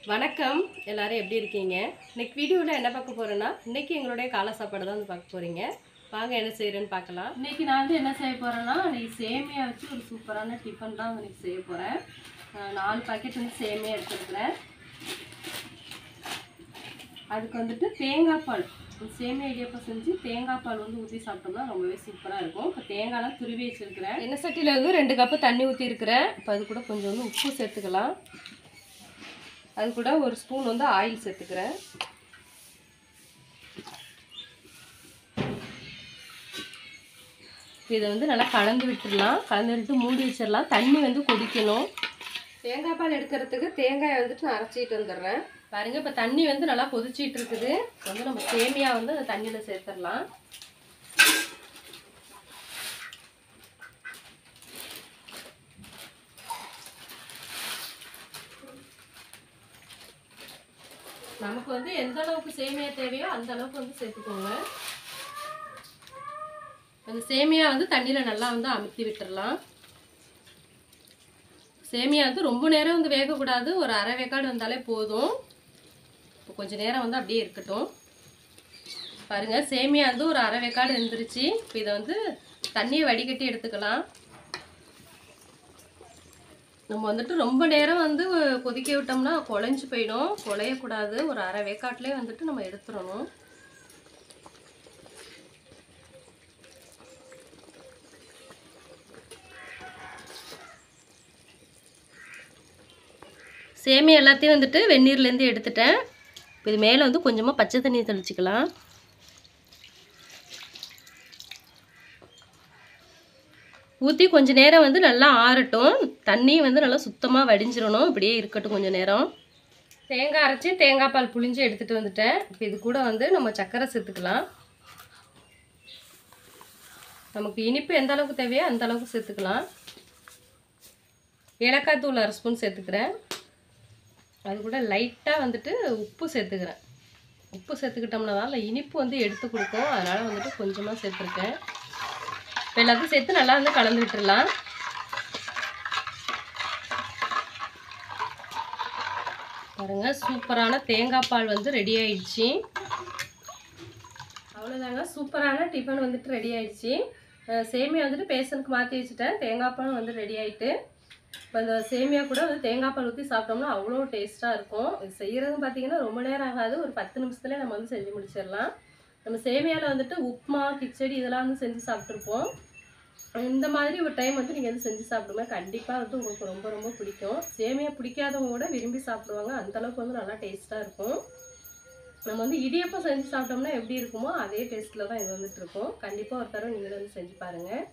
வணக்கம் எல்லாரும் எப்படி இருக்கீங்க இன்னைக்கு வீடியோவில் என்ன பார்க்க போறோம்னா இன்னைக்கு எங்களுடைய காலை சாப்பாடு தான் வந்து பார்க்க போறீங்க வாங்க என்ன செய்யறேன்னு பார்க்கலாம் இன்னைக்கு நான் வந்து என்ன செய்ய போறேன்னா இன்னைக்கு சேமியா வச்சு ஒரு சூப்பரான டிஃபன் தான் வந்து இன்னைக்கு செய்ய போறேன் அஹ் நாலு பாக்கெட் வந்து சேமியா எடுத்துருக்கிறேன் அதுக்கு வந்துட்டு தேங்காய் பால் சேமியா இடியப்பம் செஞ்சு தேங்காய் பால் வந்து ஊற்றி சாப்பிட்டோம்னா ரொம்பவே சூப்பராக இருக்கும் இப்போ தேங்காய்லாம் துருவி வச்சிருக்கிறேன் எண்ணெய் சட்டியில் வந்து ரெண்டு கப்பு தண்ணி ஊற்றி இருக்கிறேன் இப்போ அது கூட கொஞ்சம் வந்து உப்பு சேர்த்துக்கலாம் அது கூட ஒரு ஸ்பூன் வந்து ஆயில் சேர்த்துக்கிறேன் இதை வந்து நல்லா கலந்து விட்டுடலாம் கலந்து விட்டு மூடி வச்சிடலாம் தண்ணி வந்து கொதிக்கணும் தேங்காய் பால் எடுக்கிறதுக்கு தேங்காயை வந்துட்டு நான் அரைச்சிட்டு வந்துடுறேன் பாருங்க இப்போ தண்ணி வந்து நல்லா கொதிச்சிட்டு இருக்குது இப்ப வந்து நம்ம சேமியா வந்து அந்த தண்ணியில் சேர்த்துடலாம் நமக்கு வந்து எந்த அளவுக்கு சேமியா தேவையோ அந்த அளவுக்கு வந்து சேர்த்துக்கோங்க அந்த சேமியா வந்து தண்ணியில் நல்லா வந்து அமுத்தி விட்டுறலாம் சேமியா வந்து ரொம்ப நேரம் வந்து வேகக்கூடாது ஒரு அரை வேக்காடு வந்தாலே போதும் இப்போ கொஞ்சம் நேரம் வந்து அப்படியே இருக்கட்டும் பாருங்க சேமியா வந்து ஒரு அரை வேக்காடு இருந்துருச்சு இப்போ இதை வந்து தண்ணியை வடிகட்டி எடுத்துக்கலாம் நம்ம வந்துட்டு ரொம்ப நேரம் வந்து கொதிக்க விட்டோம்னா குழஞ்சி போயிடும் குழையக்கூடாது ஒரு அரை வேக்காட்டிலே வந்துட்டு நம்ம எடுத்துடணும் சேமி எல்லாத்தையும் வந்துட்டு வெந்நீர்லேருந்து எடுத்துட்டேன் இப்போ இது மேலே வந்து கொஞ்சமாக பச்சை தண்ணி தெளிச்சிக்கலாம் ஊற்றி கொஞ்ச நேரம் வந்து நல்லா ஆறட்டும் தண்ணி வந்து நல்லா சுத்தமாக வடிஞ்சிடணும் இப்படியே இருக்கட்டும் கொஞ்சம் நேரம் தேங்காய் அரைச்சி தேங்காய் பால் புளிஞ்சு எடுத்துகிட்டு வந்துட்டேன் இப்போ இது கூட வந்து நம்ம சர்க்கரை சேர்த்துக்கலாம் நமக்கு இனிப்பு எந்த அளவுக்கு தேவையோ அந்த அளவுக்கு சேர்த்துக்கலாம் ஏலக்காய் தூள் அரை ஸ்பூன் சேர்த்துக்கிறேன் அது கூட லைட்டாக வந்துட்டு உப்பு சேர்த்துக்கிறேன் உப்பு சேர்த்துக்கிட்டோம்னா தான் அதில் இனிப்பு வந்து எடுத்து கொடுக்கும் அதனால் வந்துட்டு கொஞ்சமாக சேர்த்துருக்கேன் இப்போ எல்லாத்தையும் சேர்த்து நல்லா வந்து கலந்து விட்டுடலாம் பாருங்க சூப்பரான தேங்காய் பால் வந்து ரெடி ஆயிடுச்சு அவ்வளோதாங்க சூப்பரான டிஃபன் வந்துட்டு ரெடி ஆயிடுச்சு அஹ் சேமியா வந்துட்டு பேசனுக்கு மாற்றி வச்சுட்டேன் தேங்காய் பாலும் வந்து ரெடி ஆயிட்டு இப்போ இந்த சேமியா கூட வந்து தேங்காய் பால் ஊற்றி சாப்பிட்டோம்னா அவ்வளோ டேஸ்ட்டாக இருக்கும் இது செய்கிறதுன்னு பார்த்தீங்கன்னா ரொம்ப நேரம் ஆகாது ஒரு பத்து நிமிஷத்துலேயே நம்ம வந்து செஞ்சு முடிச்சிடலாம் நம்ம சேமியாவில் வந்துட்டு உப்புமா கிச்சடி இதெல்லாம் வந்து செஞ்சு சாப்பிட்ருப்போம் இந்த மாதிரி ஒரு டைம் வந்து நீங்கள் வந்து செஞ்சு சாப்பிடுங்க கண்டிப்பாக வந்து உங்களுக்கு ரொம்ப ரொம்ப பிடிக்கும் சேமியா பிடிக்காதவங்க கூட விரும்பி சாப்பிடுவாங்க அந்த அளவுக்கு வந்து நல்லா டேஸ்ட்டாக இருக்கும் நம்ம வந்து இடியப்பம் செஞ்சு சாப்பிட்டோம்னா எப்படி இருக்குமோ அதே டேஸ்ட்டில் தான் இது வந்துட்டு இருக்கும் கண்டிப்பாக ஒரு தடவை நீங்களும் வந்து செஞ்சு பாருங்கள்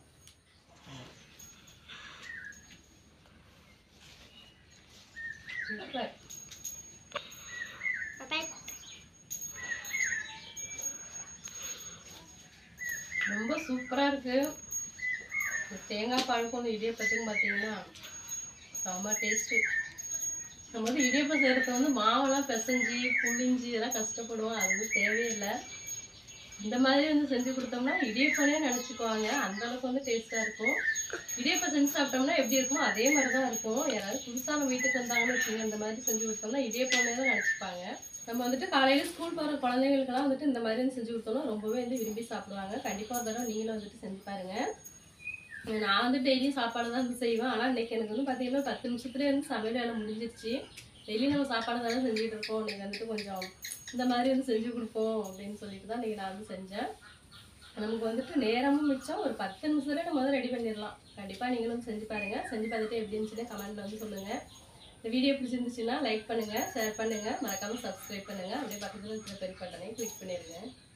ரொம்ப சூப்பராக இருக்கு இந்த தேங்காய் பாலுக்கும் இந்த இடியப்பத்துக்கும் பார்த்தீங்கன்னா செம்ம டேஸ்ட்டு நம்ம வந்து இடியப்பம் செய்கிறதுக்கு வந்து மாவெல்லாம் பிசைஞ்சு புளிஞ்சு இதெல்லாம் கஷ்டப்படுவோம் அது வந்து தேவையில்லை இந்த மாதிரி வந்து செஞ்சு கொடுத்தோம்னா இடியப்பனே நினச்சிக்குவாங்க அந்த அளவுக்கு வந்து டேஸ்ட்டாக இருக்கும் இடியப்பம் செஞ்சு சாப்பிட்டோம்னா எப்படி இருக்குமோ அதே மாதிரி தான் இருக்கும் யாராவது புதுசாக நம்ம வீட்டுக்கு வந்தாங்கன்னு வச்சுங்க இந்த மாதிரி செஞ்சு கொடுத்தோம்னா இடியப்பமே தான் நினச்சிப்பாங்க நம்ம வந்துட்டு காலையில் ஸ்கூல் போகிற குழந்தைங்களுக்கெல்லாம் வந்துட்டு இந்த மாதிரி வந்து செஞ்சு கொடுத்தோம்னா ரொம்பவே வந்து விரும்பி சாப்பிடுவாங்க கண்டிப்பாக தடவை நீங்களும் வந்துட்டு செஞ்சு பாருங்கள் நான் வந்து டெய்லியும் சாப்பாடு தான் வந்து செய்வேன் ஆனால் இன்னைக்கு எனக்கு வந்து பார்த்தீங்கன்னா பத்து நிமிஷத்துலேயே வந்து சமையல் வேலை முடிஞ்சிருச்சு டெய்லி நம்ம சாப்பாடு தானே செஞ்சுட்டு இருக்கோம் இன்னைக்கு வந்துட்டு கொஞ்சம் இந்த மாதிரி வந்து செஞ்சு கொடுப்போம் அப்படின்னு சொல்லிட்டு தான் இன்னைக்கு நான் வந்து செஞ்சேன் நமக்கு வந்துட்டு நேரமும் மிச்சம் ஒரு பத்து நிமிஷத்துல நம்ம வந்து ரெடி பண்ணிடலாம் கண்டிப்பாக நீங்களும் செஞ்சு பாருங்கள் செஞ்சு பார்த்துட்டு எப்படி இருந்துச்சுன்னு கமெண்ட்ல வந்து சொல்லுங்கள் இந்த வீடியோ பிடிச்சிருந்துச்சுன்னா லைக் பண்ணுங்கள் ஷேர் பண்ணுங்கள் மறக்காமல் சப்ஸ்கிரைப் பண்ணுங்கள் அப்படியே பக்கத்தில் இருக்கிற பெரிய பட்டனை கிளிக் பண்ணிடுங்க